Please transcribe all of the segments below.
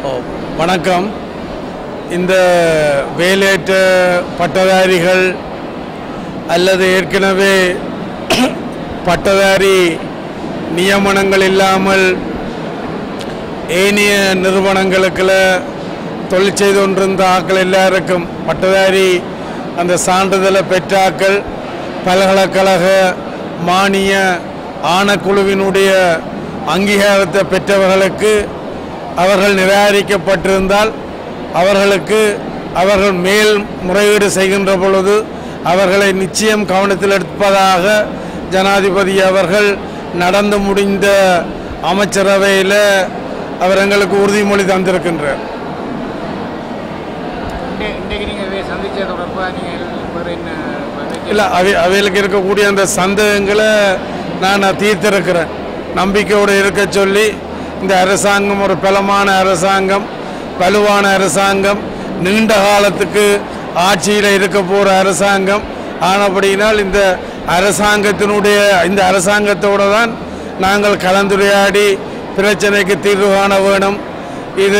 ஓ, வணக்கம் இந்த வேலையற்ற பட்டதாரிகள் அல்லது ஏற்கனவே பட்டதாரி நியமனங்கள் இல்லாமல் ஏனைய நிறுவனங்களுக்குள்ள தொழில் செய்து கொண்டிருந்த ஆக்கள் எல்லாருக்கும் பட்டதாரி அந்த சான்றிதழை பெற்றாக்கள் பல்கலைக்கழக மானிய ஆணைக்குழுவினுடைய அங்கீகாரத்தை பெற்றவர்களுக்கு அவர்கள் நிராகரிக்கப்பட்டிருந்தால் அவர்களுக்கு அவர்கள் மேல் முறையீடு செய்கின்ற பொழுது அவர்களை நிச்சயம் கவனத்தில் எடுப்பதாக ஜனாதிபதி அவர்கள் நடந்து முடிந்த அமைச்சரவையில் அவர் எங்களுக்கு உறுதிமொழி தந்திருக்கின்றார் இன்றைக்கு இன்றைக்கு நீங்கள் இதை சந்திச்ச தொடர்பாக நீங்கள் வேறு என்ன வேறு இல்லை அவை அவைகளுக்கு இருக்கக்கூடிய அந்த சந்தேகங்களை நான் தீர்த்திருக்கிறேன் நம்பிக்கையோடு இருக்க சொல்லி இந்த அரசாங்கம் ஒரு பலமான அரசாங்கம் வலுவான அரசாங்கம் நீண்ட காலத்துக்கு ஆட்சியில் இருக்க போகிற அரசாங்கம் ஆனபடியினால் இந்த அரசாங்கத்தினுடைய இந்த அரசாங்கத்தோடு தான் நாங்கள் கலந்துரையாடி பிரச்சனைக்கு தீர்வு காண வேணும் இது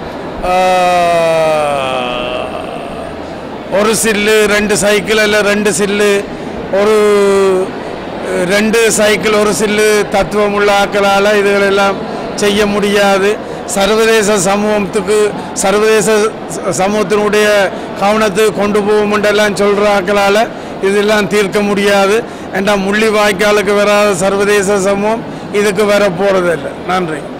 ஆஹ், ஒரு சில்லு ரெண்டு சைக்கிள் அல்ல ரெண்டு சில்லு ஒரு அஹ், ரெண்டு சைக்கிள் ஒரு சில்லு தத்துவம் உள்ள ஆக்களால் இதுகளெல்லாம் செய்ய முடியாது சர்வதேச சமூகத்துக்கு சர்வதேச ச- சமூகத்தினுடைய கவனத்துக்கு கொண்டு போகுமென்றெல்லாம் சொல்கிற ஆக்களால் இதெல்லாம் தீர்க்க முடியாது ஏன்னா முள்ளி வாய்க்காலுக்கு வராத சர்வதேச சமூகம் இதுக்கு வர போகிறதில்லை நன்றி